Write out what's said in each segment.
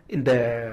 இந்த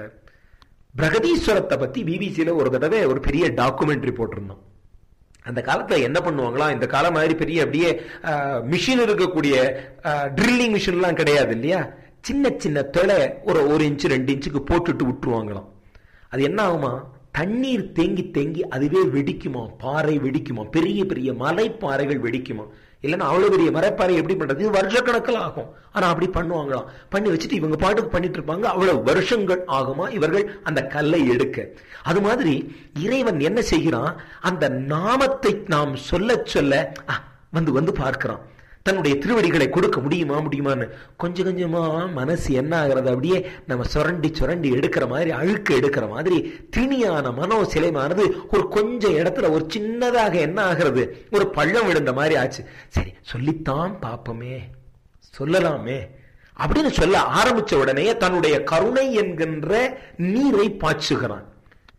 பிரகதீஸ்வரத்தை பத்தி பிபிசியில ஒரு தடவை ஒரு பெரிய டாக்குமெண்ட்ரி போட்டிருந்தோம் அந்த காலத்துல என்ன பண்ணுவாங்களாம் இந்த காலம் மாதிரி பெரிய அப்படியே மிஷின் இருக்கக்கூடிய ட்ரில்லிங் மிஷின்லாம் கிடையாது இல்லையா சின்ன சின்ன தொலை ஒரு ஒரு இன்ச்சு ரெண்டு இன்ச்சுக்கு போட்டுட்டு விட்டுருவாங்களாம் அது என்ன ஆகுமா தண்ணீர் தேங்கி தேங்கி அதுவே வெடிக்குமா பாறை வெடிக்குமா பெரிய பெரிய மலைப்பாறைகள் வெடிக்குமா இல்லைன்னா அவ்வளவு பெரிய மலைப்பாறை எப்படி பண்றது இது வருஷக்கணக்கில் ஆகும் ஆனா அப்படி பண்ணுவாங்களாம் பண்ணி வச்சுட்டு இவங்க பாட்டுக்கு பண்ணிட்டு இருப்பாங்க அவ்வளவு வருஷங்கள் ஆகுமா இவர்கள் அந்த கல்லை எடுக்க அது மாதிரி இறைவன் என்ன செய்கிறான் அந்த நாமத்தை நாம் சொல்ல சொல்ல வந்து வந்து பார்க்கிறான் தன்னுடைய திருவடிகளை கொடுக்க முடியுமா முடியுமான்னு கொஞ்சம் கொஞ்சமா மனசு என்ன ஆகிறது அப்படியே நம்ம சுரண்டி சுரண்டி எடுக்கிற மாதிரி அழுக்கு எடுக்கிற மாதிரி திணியான மனோ சிலைமானது ஒரு கொஞ்சம் இடத்துல ஒரு சின்னதாக என்ன ஆகிறது ஒரு பள்ளம் விழுந்த மாதிரி ஆச்சு சரி சொல்லித்தான் பார்ப்போமே சொல்லலாமே அப்படின்னு சொல்ல ஆரம்பிச்ச உடனே தன்னுடைய கருணை என்கின்ற நீரை பாய்ச்சுகிறான்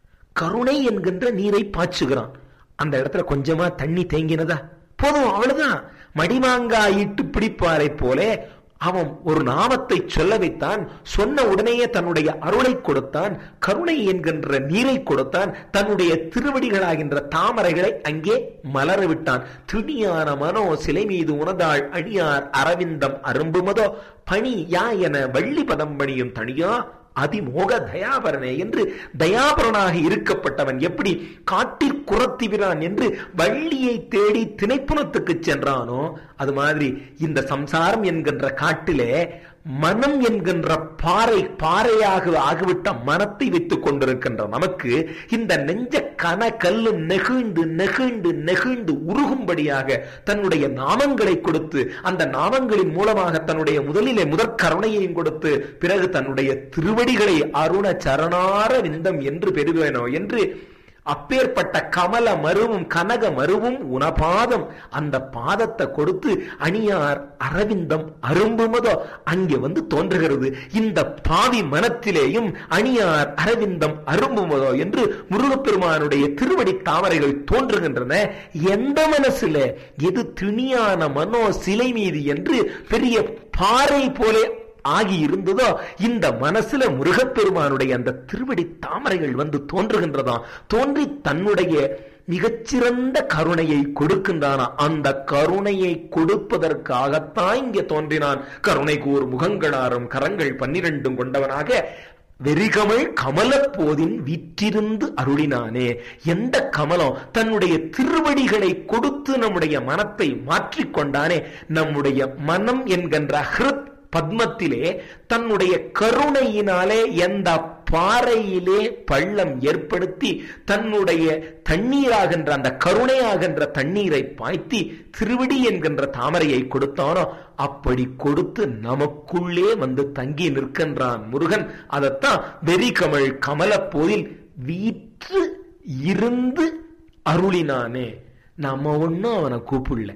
கருணை என்கின்ற நீரை பாய்ச்சுகிறான் அந்த இடத்துல கொஞ்சமா தண்ணி தேங்கினதா போதும் அவ்வளவுதான் மடிமாங்காய் இட்டு பிடிப்பாரை போல அவன் ஒரு நாமத்தை சொல்ல வைத்தான் சொன்ன உடனேயே தன்னுடைய அருளை கொடுத்தான் கருணை என்கின்ற நீரை கொடுத்தான் தன்னுடைய திருவடிகளாகின்ற தாமரைகளை அங்கே மலர விட்டான் திருணியான மனோ சிலை மீது உனதாள் அணியார் அரவிந்தம் அரும்புமதோ பணி யா என வள்ளி பதம் பணியும் தனியா அதிமோக தயாபரனே என்று தயாபரனாக இருக்கப்பட்டவன் எப்படி காட்டில் குரத்திவிரான் என்று வள்ளியை தேடி திணைப்புணத்துக்கு சென்றானோ அது மாதிரி இந்த சம்சாரம் என்கின்ற காட்டிலே மனம் என்கின்ற பாறை பாறையாக ஆகிவிட்ட மனத்தை வைத்துக் கொண்டிருக்கின்ற நமக்கு இந்த நெஞ்ச கன கல்லு நெகிழ்ந்து நெகிழ்ந்து நெகிழ்ந்து உருகும்படியாக தன்னுடைய நாமங்களை கொடுத்து அந்த நாமங்களின் மூலமாக தன்னுடைய முதலிலே முதற் கருணையையும் கொடுத்து பிறகு தன்னுடைய திருவடிகளை அருண சரணார விந்தம் என்று பெறுவேனோ என்று அப்பேற்பட்ட கமல மருவும் கனக மருவும் உனபாதம் அந்த பாதத்தை கொடுத்து அணியார் அரவிந்தம் அரும்புமதோ அங்கே வந்து தோன்றுகிறது இந்த பாவி மனத்திலேயும் அணியார் அரவிந்தம் அரும்புமதோ என்று முருகப்பெருமானுடைய திருவடி தாமரைகள் தோன்றுகின்றன எந்த மனசுல எது திணியான மனோ சிலை மீது என்று பெரிய பாறை போலே ஆகி இருந்ததோ இந்த மனசுல முருகப்பெருமானுடைய அந்த திருவடி தாமரைகள் வந்து தோன்றுகின்றதாம் தோன்றி தன்னுடைய மிகச்சிறந்த கருணையை கொடுக்கின்றானா அந்த கருணையை கொடுப்பதற்காகத்தான் இங்கே தோன்றினான் கருணை கூர் முகங்களாரும் கரங்கள் பன்னிரண்டும் கொண்டவனாக வெறிகமள் கமல போதின் விற்றிருந்து அருளினானே எந்த கமலம் தன்னுடைய திருவடிகளை கொடுத்து நம்முடைய மனத்தை மாற்றிக்கொண்டானே நம்முடைய மனம் என்கின்ற ஹிருத் பத்மத்திலே தன்னுடைய கருணையினாலே எந்த பாறையிலே பள்ளம் ஏற்படுத்தி தன்னுடைய தண்ணீராகின்ற அந்த கருணையாகின்ற தண்ணீரை பாய்த்தி திருவிடி என்கின்ற தாமரையை கொடுத்தானோ அப்படி கொடுத்து நமக்குள்ளே வந்து தங்கி நிற்கின்றான் முருகன் அதைத்தான் வெறிகமள் கமல போதில் வீற்று இருந்து அருளினானே நம்ம ஒன்னும் அவனை கூப்பிடல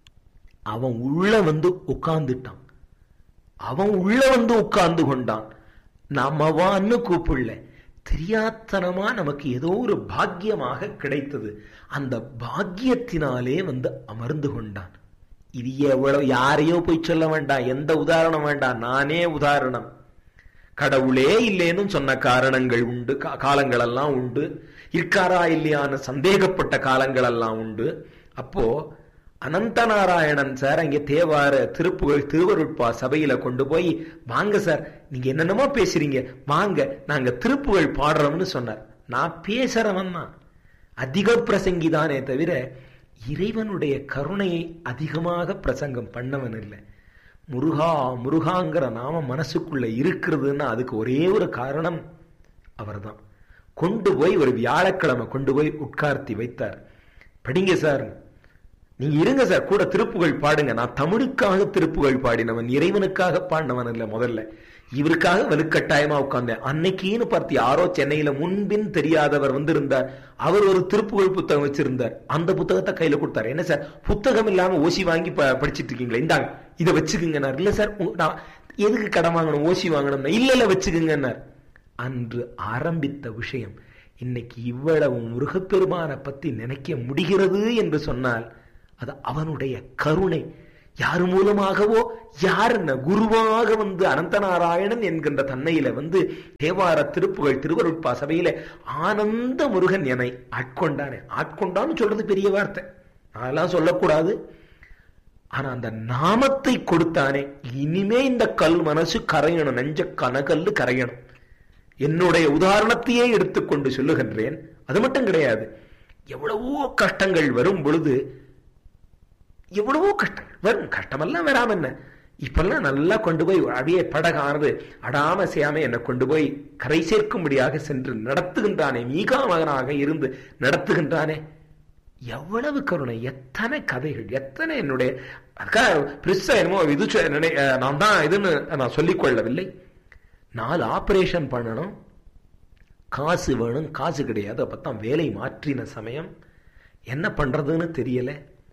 அவன் உள்ள வந்து உட்கார்ந்துட்டான் அவன் உள்ள வந்து உட்கார்ந்து கொண்டான் நம்மவான்னு கூப்பிடல தெரியாத்தனமா நமக்கு ஏதோ ஒரு பாக்கியமாக கிடைத்தது அந்த பாக்கியத்தினாலே வந்து அமர்ந்து கொண்டான் இது எவ்வளவு யாரையோ போய் சொல்ல வேண்டாம் எந்த உதாரணம் வேண்டாம் நானே உதாரணம் கடவுளே இல்லைன்னு சொன்ன காரணங்கள் உண்டு காலங்கள் எல்லாம் உண்டு இருக்காரா இல்லையான்னு சந்தேகப்பட்ட காலங்கள் எல்லாம் உண்டு அப்போ அனந்த நாராயணன் சார் அங்கே தேவார திருப்புகழ் திருவருட்பா சபையில கொண்டு போய் வாங்க சார் நீங்க என்னென்னமோ பேசுறீங்க வாங்க நாங்க திருப்புகழ் பாடுறோம்னு சொன்னார் நான் பேசுறவன் தான் அதிக பிரசங்கி தானே தவிர இறைவனுடைய கருணையை அதிகமாக பிரசங்கம் பண்ணவன் இல்லை முருகா முருகாங்கிற நாம மனசுக்குள்ள இருக்கிறதுன்னா அதுக்கு ஒரே ஒரு காரணம் அவர்தான் கொண்டு போய் ஒரு வியாழக்கிழமை கொண்டு போய் உட்கார்த்தி வைத்தார் படிங்க சார் நீங்க இருங்க சார் கூட திருப்புகள் பாடுங்க நான் தமிழுக்காக திருப்புகள் பாடினவன் இறைவனுக்காக பாடினவன் இல்ல முதல்ல இவருக்காக வலுக்கட்டாயமா உட்கார்ந்தேன் அன்னைக்குன்னு பார்த்து யாரோ சென்னையில முன்பின் தெரியாதவர் வந்திருந்தார் அவர் ஒரு திருப்புகழ் புத்தகம் வச்சிருந்தார் அந்த புத்தகத்தை கையில கொடுத்தாரு என்ன சார் புத்தகம் இல்லாம ஓசி வாங்கி படிச்சிட்டு இருக்கீங்களா இந்தாங்க இதை வச்சுக்குங்க இல்ல சார் நான் எதுக்கு கடன் வாங்கணும் ஓசி வாங்கணும் இல்ல இல்ல வச்சுக்குங்கன்னார் அன்று ஆரம்பித்த விஷயம் இன்னைக்கு இவ்வளவு முருகப்பெருமானை பத்தி நினைக்க முடிகிறது என்று சொன்னால் அது அவனுடைய கருணை யார் மூலமாகவோ யார் என்ன குருவாக வந்து அனந்தநாராயணன் என்கின்ற தன்மையில வந்து தேவார திருப்புகள் திருவருட்பா சபையில ஆனந்த முருகன் என்னை ஆட்கொண்டானே ஆட்கொண்டான்னு சொல்றது பெரிய வார்த்தை அதெல்லாம் சொல்லக்கூடாது ஆனா அந்த நாமத்தை கொடுத்தானே இனிமே இந்த கல் மனசு கரையணும் நெஞ்ச கனகல்லு கரையணும் என்னுடைய உதாரணத்தையே எடுத்துக்கொண்டு சொல்லுகின்றேன் அது மட்டும் கிடையாது எவ்வளவோ கஷ்டங்கள் வரும் பொழுது எவ்வளவோ கஷ்டங்கள் வரும் கஷ்டமெல்லாம் வராம என்ன இப்பெல்லாம் நல்லா கொண்டு போய் அப்படியே படகானது அடாம செய்யாம என்னை கொண்டு போய் கரை சேர்க்கும்படியாக சென்று நடத்துகின்றானே மீகா மகனாக இருந்து நடத்துகின்றானே எவ்வளவு கருணை எத்தனை கதைகள் எத்தனை என்னுடைய அதுக்காக பெருசா என்னமோ இது சொ- நினை- அஹ் நான் தான் இதுன்னு நான் சொல்லிக் கொள்ளவில்லை நாலு ஆபரேஷன் பண்ணணும் காசு வேணும் காசு கிடையாது அப்பதான் வேலை மாற்றின சமயம் என்ன பண்றதுன்னு தெரியல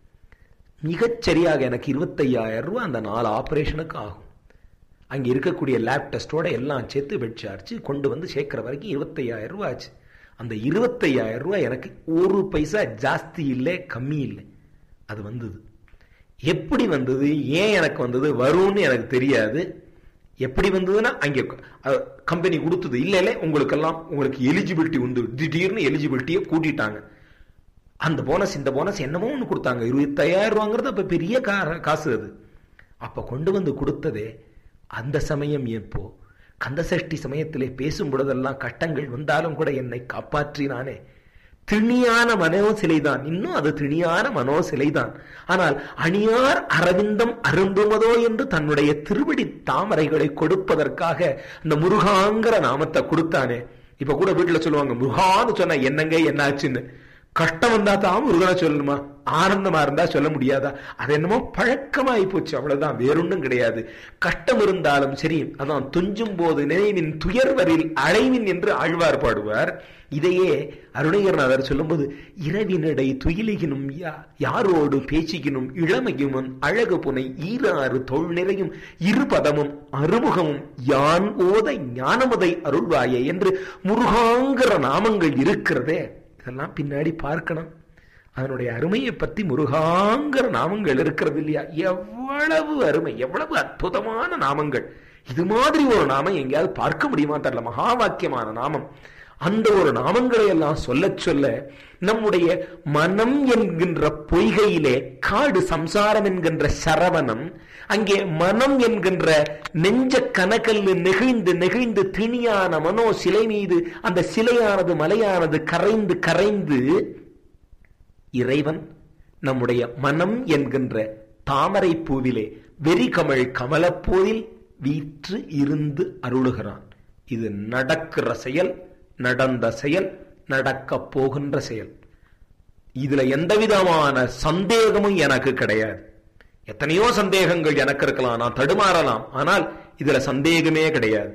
மிகச் சரியாக எனக்கு இருபத்தையாயிரம் ரூபாய் அந்த நாலு ஆபரேஷனுக்கு ஆகும் அங்க இருக்கக்கூடிய லேப் டெஸ்டோட எல்லாம் சேர்த்து பெட் சார்ஜ் கொண்டு வந்து சேர்க்கிற வரைக்கும் இருபத்தையாயிரம் ரூபாய் ஆச்சு அந்த இருபத்தையாயிரம் ரூபாய் எனக்கு ஒரு பைசா ஜாஸ்தி இல்லை கம்மி இல்லை அது வந்தது எப்படி வந்தது ஏன் எனக்கு வந்தது வரும்னு எனக்கு தெரியாது எப்படி வந்ததுன்னா அங்கே கம்பெனி கொடுத்தது இல்ல இல்ல உங்களுக்கெல்லாம் உங்களுக்கு எலிஜிபிலிட்டி உண்டு திடீர்னு எலிஜிபிலிட்டியை கூட்டிட்டாங்க அந்த போனஸ் இந்த போனஸ் என்னமோ ஒன்று கொடுத்தாங்க இருபத்தையாயிரம் ரூபாங்கிறது அப்ப பெரிய கா- காசு அது அப்ப கொண்டு வந்து கொடுத்ததே அந்த சமயம் எப்போ கந்தசஷ்டி சமயத்திலே பேசும் பொழுதெல்லாம் கட்டங்கள் வந்தாலும் கூட என்னை காப்பாற்றினானே திணியான மனோ சிலைதான் இன்னும் அது திணியான மனோ சிலைதான் ஆனால் அணியார் அரவிந்தம் அருந்துமதோ என்று தன்னுடைய திருவடி தாமரைகளை கொடுப்பதற்காக அந்த முருகாங்கிற நாமத்தை கொடுத்தானே இப்ப கூட வீட்டுல சொல்லுவாங்க முருகான்னு சொன்னா என்னங்க என்னாச்சுன்னு கஷ்டம் வந்தா தான் முருகனை சொல்லணுமா ஆனந்தமா இருந்தா சொல்ல முடியாதா அது என்னமோ பழக்கமாயி போச்சு அவ்வளவுதான் வேறொன்றும் கிடையாது கஷ்டம் இருந்தாலும் சரி அதான் துஞ்சும் போது நினைவின் துயர்வரில் அழைவின் என்று ஆழ்வார் பாடுவார் இதையே அருணகிரநாதர் சொல்லும்போது இரவினடை துயிலுகினும் யா- யாரோடு பேச்சுகினும் இளமையும் அழகு புனை ஈராறு தொல் நிறையும் இருபதமும் அறுமுகமும் யான் ஓத ஞானமுதை அருள்வாயே என்று முருகாங்கிற நாமங்கள் இருக்கிறதே இதெல்லாம் பின்னாடி பார்க்கணும் அதனுடைய அருமையை பத்தி முருகாங்கிற நாமங்கள் இருக்கிறது இல்லையா எவ்வளவு அருமை எவ்வளவு அற்புதமான நாமங்கள் இது மாதிரி ஒரு நாமம் எங்கேயாவது பார்க்க முடியுமா தெரியல மகா வாக்கியமான நாமம் அந்த ஒரு நாமங்களை எல்லாம் சொல்ல சொல்ல நம்முடைய மனம் என்கின்ற பொய்கையிலே காடு சம்சாரம் என்கின்ற சரவணம் அங்கே மனம் என்கின்ற நெஞ்ச கனகல்லு நெகிழ்ந்து நெகிழ்ந்து திணியான மனோ சிலை மீது அந்த சிலையானது மலையானது கரைந்து கரைந்து இறைவன் நம்முடைய மனம் என்கின்ற தாமரை பூவிலே வெறிகமழ் கமலப்போதில் வீற்று இருந்து அருளுகிறான் இது நடக்கிற செயல் நடந்த செயல் நடக்கப் போகின்ற செயல் இதுல எந்த விதமான சந்தேகமும் எனக்கு கிடையாது எத்தனையோ சந்தேகங்கள் எனக்கு இருக்கலாம் நான் தடுமாறலாம் ஆனால் இதுல சந்தேகமே கிடையாது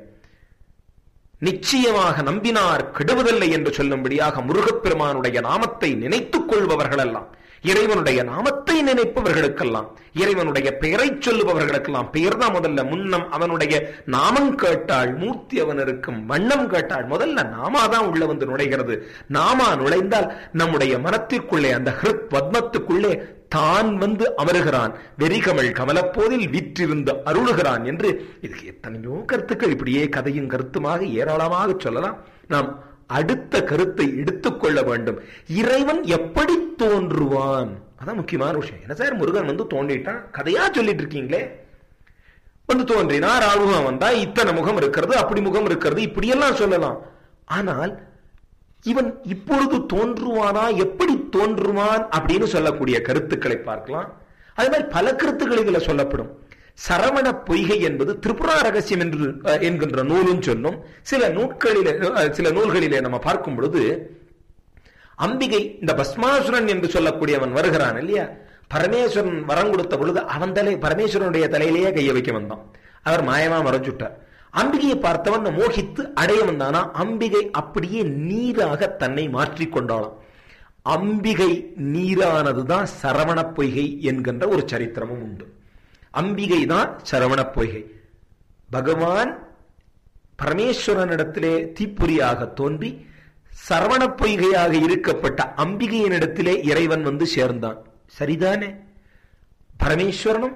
நிச்சயமாக நம்பினார் கெடுவதில்லை என்று சொல்லும்படியாக முருகப்பெருமானுடைய நாமத்தை நினைத்துக் கொள்பவர்களெல்லாம் இறைவனுடைய நாமத்தை நினைப்பவர்களுக்கெல்லாம் இறைவனுடைய பெயரை சொல்லுபவர்களுக்கெல்லாம் பெயர் தான் முதல்ல முன்னம் அவனுடைய நாமம் கேட்டாள் மூர்த்தி அவன் இருக்கும் வண்ணம் கேட்டாள் முதல்ல நாமா தான் உள்ள வந்து நுழைகிறது நாமா நுழைந்தால் நம்முடைய மனத்திற்குள்ளே அந்த ஹிருத் பத்மத்துக்குள்ளே தான் வந்து அமருகிறான் வெறிகமள் கமலப்போதில் விற்றிருந்து அருளுகிறான் என்று இதுக்கு எத்தனையோ கருத்துக்கள் இப்படியே கதையும் கருத்துமாக ஏராளமாக சொல்லலாம் நாம் அடுத்த கருத்தை எடுத்துக்கொள்ள வேண்டும் இறைவன் எப்படி தோன்றுவான் அதான் முக்கியமான விஷயம் என்ன சார் முருகன் வந்து தோன்றிட்டான் கதையா சொல்லிட்டு இருக்கீங்களே வந்து தோன்றினார் ஆளுகம் வந்தா இத்தனை முகம் இருக்கிறது அப்படி முகம் இருக்கிறது இப்படியெல்லாம் சொல்லலாம் ஆனால் இவன் இப்பொழுது தோன்றுவானா எப்படி தோன்றுவான் அப்படின்னு சொல்லக்கூடிய கருத்துக்களை பார்க்கலாம் அதே மாதிரி பல கருத்துக்கள் இதுல சொல்லப்படும் சரவண பொய்கை என்பது திரிபுரா ரகசியம் என்று அஹ், என்கின்ற நூலும் சொல்லும் சில நூட்களிலே அஹ், சில நூல்களிலே நம்ம பார்க்கும் பொழுது அம்பிகை இந்த பஸ்மாசுரன் என்று சொல்லக்கூடியவன் வருகிறான் இல்லையா பரமேஸ்வரன் வரம் கொடுத்த பொழுது அவன் தலை பரமேஸ்வரனுடைய தலையிலேயே கையை வைக்க வந்தான் அவர் மாயமா மறைஞ்சுட்டார் அம்பிகையை பார்த்தவன் மோகித்து அடைய வந்தானா அம்பிகை அப்படியே நீராக தன்னை மாற்றிக் கொண்டாளாம் அம்பிகை நீரானதுதான் சரவண பொய்கை என்கின்ற ஒரு சரித்திரமும் உண்டு அம்பிகை தான் சரவண பொய்கை பகவான் பரமேஸ்வரனிடத்திலே தீப்புரியாக தோன்றி சரவண பொய்கையாக இருக்கப்பட்ட அம்பிகையினிடத்திலே இறைவன் வந்து சேர்ந்தான் சரிதானே பரமேஸ்வரனும்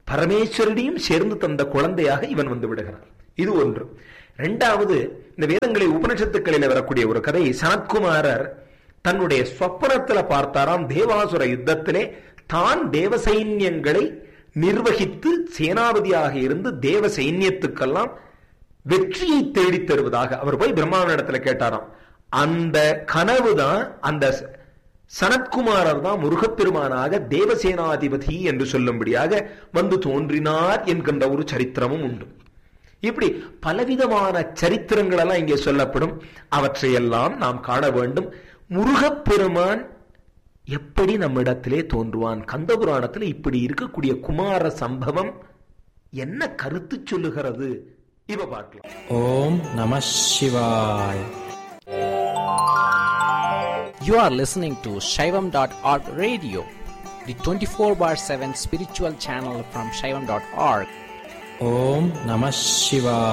பரமேஸ்வரனையும் சேர்ந்து தந்த குழந்தையாக இவன் வந்து விடுகிறான் இது ஒன்று இரண்டாவது இந்த வேதங்களை உபனிஷத்துக்களில் வரக்கூடிய ஒரு கதை சனத்குமாரர் தன்னுடைய சொப்பனத்துல பார்த்தாராம் தேவாசுர யுத்தத்திலே தான் தேவ சைன்யங்களை நிர்வகித்து சேனாபதியாக இருந்து தேவ சைன்யத்துக்கெல்லாம் வெற்றியை தேடித் தருவதாக அவர் போய் பிரம்மாவினிடத்துல கேட்டாராம் அந்த கனவு தான் அந்த சனத்குமாரர் தான் முருகப்பெருமானாக தேவசேனாதிபதி என்று சொல்லும்படியாக வந்து தோன்றினார் என்கின்ற ஒரு சரித்திரமும் உண்டு இப்படி பலவிதமான சரித்திரங்கள் எல்லாம் இங்கே சொல்லப்படும் அவற்றையெல்லாம் நாம் காண வேண்டும் முருகப்பெருமான் எப்படி நம்மிடத்திலே தோன்றுவான் கந்த புராணத்தில் இப்படி இருக்கக்கூடிய குமார சம்பவம் என்ன கருத்து சொல்லுகிறது இவ பார்க்கலாம் ஓம் நம சிவாய் You are listening to Shaivam.org radio, the 24 bar 7 spiritual channel from Shaivam.org. ஓம் நம சிவாய்